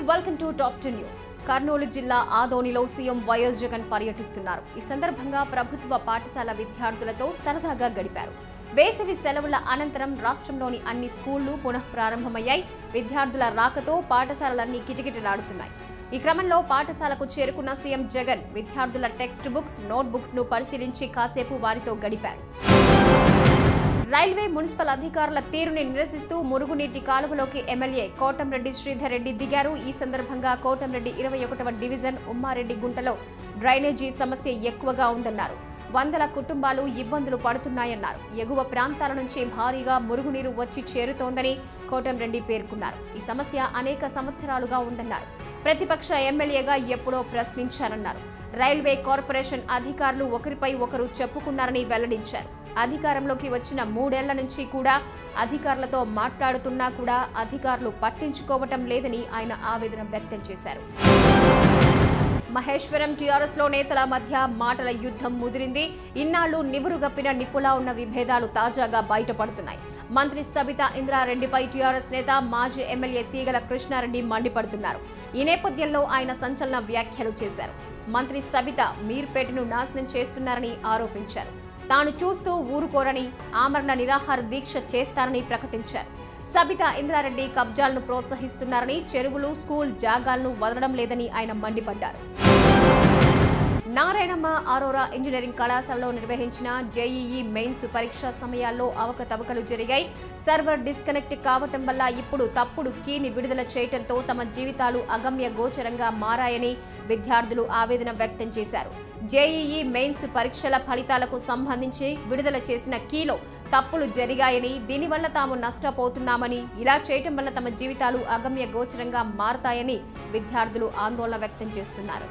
welcome to top ten news Kurnool జిల్లా ఆదోనిలో CM YS Jagan పర్యటిస్తున్నారు ఈ సందర్భంగా ప్రభుత్వ పాఠశాల విద్యార్థులతో సరదాగా గడిపారు వేసవి సెలవుల అనంతరం రాష్ట్రంలోని అన్ని స్కూళ్లు పునః ప్రారంభమయ్యాయి విద్యార్థుల రాకతో పాఠశాలలన్నీ కిటకిటలాడుతున్నాయి ఈ క్రమంలో పాఠశాలకు చేరుకున్న సీఎం జగన్ విద్యార్థుల టెక్స్ట్ బుక్స్ నోట్ బుక్స్ ను పరిశీలించి కాసేపు వారితో గడిపారు రైల్వే మున్సిపల్ అధికారుల తీరుని నిరసిస్తూ మురుగునీటి కాలువలోకి ఎమ్మెల్యే కోటంరెడ్డి శ్రీధర్ రెడ్డి దిగారు ఈ సందర్భంగా కోటంరెడ్డి ఇరవై ఒకటవ డివిజన్ ఉమ్మారెడ్డి గుంటలో డ్రైనేజీ సమస్య ఎక్కువగా ఉందన్నారు వందల కుటుంబాలు ఇబ్బందులు పడుతున్నాయన్నారు ఎగువ ప్రాంతాల నుంచి భారీగా మురుగునీరు వచ్చి చేరుతోందని కోటంరెడ్డి పేర్కొన్నారు ఈ సమస్య అనేక సంవత్సరాలుగా ఉందన్నారు ప్రతిపక్ష ఎమ్మెల్యేగా ఎప్పుడో ప్రశ్నించారన్నారు రైల్వే కార్పొరేషన్ అధికారులు ఒకరిపై ఒకరు చెప్పుకున్నారని వెల్లడించారు అధికారంలోకి వచ్చిన మూడేళ్ల నుంచి కూడా అధికారులతో మాట్లాడుతున్నా కూడా అధికారులు పట్టించుకోవటం లేదని ఆయన ఆవేదన వ్యక్తం చేశారు మహేశ్వరం టీఆర్ఎస్ లో నేతల మధ్య మాటల యుద్ధం ముదిరింది ఇన్నాళ్లు నివురుగప్పిన నిప్పులా ఉన్న విభేదాలు తాజాగా బయటపడుతున్నాయి మంత్రి సబితా ఇంద్రారెడ్డిపై టీఆర్ఎస్ నేత మాజీ ఎమ్మెల్యే తీగల కృష్ణారెడ్డి మండిపడుతున్నారు ఈ నేపథ్యంలో ఆయన సంచలన వ్యాఖ్యలు చేశారు మంత్రి సబిత మీర్పేటను నాశనం చేస్తున్నారని ఆరోపించారు తాను చూస్తూ ఊరుకోరని ఆమరణ నిరాహార దీక్ష చేస్తారని ప్రకటించారు సబితా ఇంద్రారెడ్డి కబ్జాలను ప్రోత్సహిస్తున్నారని చెరువులు స్కూల్ జాగాలను వదలడం లేదని ఆయన మండిపడ్డారు నారాయణమ్మ ఆరోరా ఇంజనీరింగ్ కళాశాలలో నిర్వహించిన జేఈఈ మెయిన్స్ పరీక్ష సమయాల్లో అవకతవకలు జరిగాయి సర్వర్ డిస్కనెక్ట్ కావటం వల్ల ఇప్పుడు తప్పుడు కీని విడుదల చేయటంతో తమ జీవితాలు అగమ్య గోచరంగా మారాయని విద్యార్థులు ఆవేదన వ్యక్తం చేశారు జేఈఈ మెయిన్స్ పరీక్షల ఫలితాలకు సంబంధించి విడుదల చేసిన కీలో తప్పులు జరిగాయని దీనివల్ల తాము నష్టపోతున్నామని ఇలా చేయటం వల్ల తమ జీవితాలు అగమ్య గోచరంగా మారతాయని విద్యార్థులు ఆందోళన వ్యక్తం చేస్తున్నారు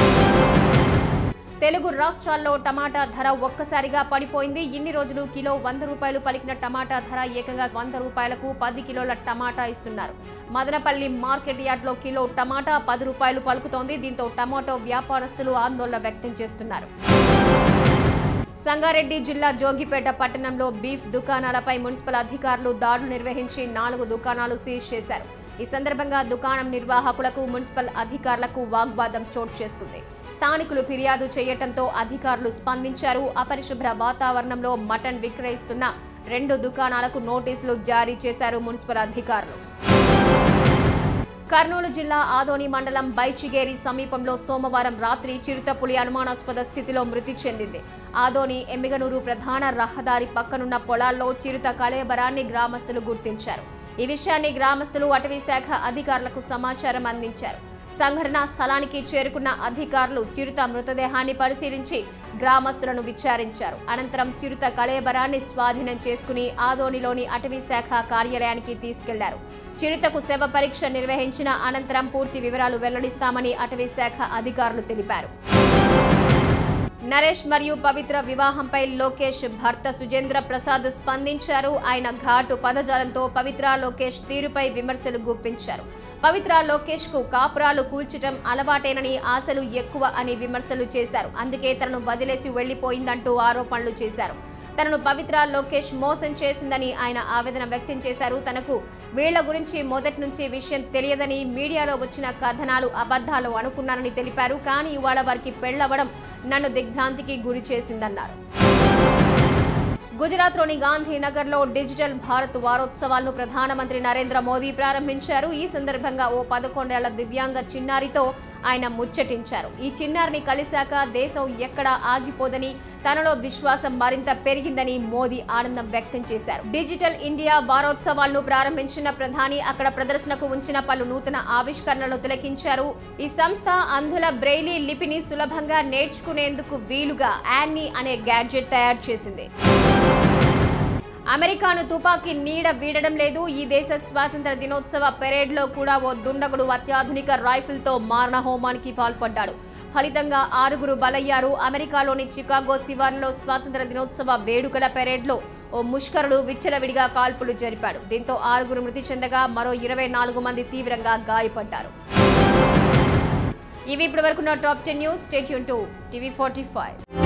తెలుగు రాష్ట్రాల్లో టమాటా ధర ఒక్కసారిగా పడిపోయింది ఇన్ని రోజులు కిలో వంద రూపాయలు పలికిన టమాటా ధర ఏకంగా వంద రూపాయలకు పది కిలోల టమాటా ఇస్తున్నారు మదనపల్లి మార్కెట్ యార్డ్లో కిలో టమాటా పది రూపాయలు పలుకుతోంది దీంతో టమాటో వ్యాపారస్తులు ఆందోళన వ్యక్తం చేస్తున్నారు సంగారెడ్డి జిల్లా జోగిపేట పట్టణంలో బీఫ్ దుకాణాలపై మున్సిపల్ అధికారులు దాడులు నిర్వహించి నాలుగు దుకాణాలు సీజ్ చేశారు ఈ సందర్భంగా దుకాణం నిర్వాహకులకు మున్సిపల్ అధికారులకు వాగ్వాదం చోటు చేసుకుంది స్థానికులు ఫిర్యాదు చేయటంతో అధికారులు స్పందించారు అపరిశుభ్ర వాతావరణంలో మటన్ విక్రయిస్తున్న రెండు దుకాణాలకు నోటీసులు జారీ చేశారు మున్సిపల్ అధికారులు కర్నూలు జిల్లా ఆదోని మండలం బైచిగేరి సమీపంలో సోమవారం రాత్రి చిరుతపులి అనుమానాస్పద స్థితిలో మృతి చెందింది ఆదోని ఎమ్మిగనూరు ప్రధాన రహదారి పక్కనున్న పొలాల్లో చిరుత కళేబరాన్ని గ్రామస్తులు గుర్తించారు ఈ విషయాన్ని గ్రామస్తులు అటవీ శాఖ అధికారులకు సమాచారం అందించారు సంఘటనా స్థలానికి చేరుకున్న అధికారులు చిరుత మృతదేహాన్ని పరిశీలించి గ్రామస్తులను విచారించారు అనంతరం చిరుత కళేబరాన్ని స్వాధీనం చేసుకుని ఆదోనిలోని అటవీ శాఖ కార్యాలయానికి తీసుకెళ్లారు చిరుతకు శవ పరీక్ష నిర్వహించిన అనంతరం పూర్తి వివరాలు వెల్లడిస్తామని అటవీ శాఖ అధికారులు తెలిపారు నరేష్ మరియు పవిత్ర వివాహంపై లోకేష్ భర్త సుజేంద్ర ప్రసాద్ స్పందించారు ఆయన ఘాటు పదజాలంతో పవిత్ర లోకేష్ తీరుపై విమర్శలు గుప్పించారు పవిత్ర లోకేష్ కు కాపురాలు కూల్చటం అలవాటేనని ఆశలు ఎక్కువ అని విమర్శలు చేశారు అందుకే తనను వదిలేసి వెళ్లిపోయిందంటూ ఆరోపణలు చేశారు తనను పవిత్ర లోకేష్ మోసం చేసిందని ఆయన ఆవేదన వ్యక్తం చేశారు తనకు వీళ్ల గురించి మొదటి నుంచి విషయం తెలియదని మీడియాలో వచ్చిన కథనాలు అబద్ధాలు అనుకున్నానని తెలిపారు కానీ ఇవాళ వారికి పెళ్లవ్వడం నన్ను దిగ్భ్రాంతికి గురి చేసిందన్నారు గుజరాత్లోని గాంధీనగర్లో డిజిటల్ భారత్ వారోత్సవాలను ప్రధానమంత్రి నరేంద్ర మోదీ ప్రారంభించారు ఈ సందర్భంగా ఓ పదకొండేళ్ల దివ్యాంగ చిన్నారితో ఆయన ముచ్చటించారు ఈ చిన్నారిని కలిశాక దేశం ఎక్కడా ఆగిపోదని తనలో విశ్వాసం మరింత పెరిగిందని మోదీ ఆనందం వ్యక్తం చేశారు డిజిటల్ ఇండియా వారోత్సవాలను ప్రారంభించిన ప్రధాని అక్కడ ప్రదర్శనకు ఉంచిన పలు నూతన ఆవిష్కరణలు తిలకించారు ఈ సంస్థ అంధుల బ్రెయిలీ లిపిని సులభంగా నేర్చుకునేందుకు వీలుగా యాన్నీ అనే గ్యాడ్జెట్ తయారు చేసింది అమెరికాను తుపాకీ నీడ వీడడం లేదు ఈ దేశ స్వాతంత్ర దినోత్సవ పెరేడ్లో కూడా ఓ దుండగుడు అత్యాధునిక రైఫిల్తో మారణ హోమానికి పాల్పడ్డాడు ఫలితంగా ఆరుగురు బలయ్యారు అమెరికాలోని చికాగో శివార్లలో స్వాతంత్ర దినోత్సవ వేడుకల పెరేడ్లో ఓ ముష్కరుడు విచ్చలవిడిగా కాల్పులు జరిపాడు దీంతో ఆరుగురు మృతి చెందగా మరో ఇరవై నాలుగు మంది తీవ్రంగా గాయపడ్డారు ఇవి ఇప్పటి వరకు top ten news stay tuned to TV forty five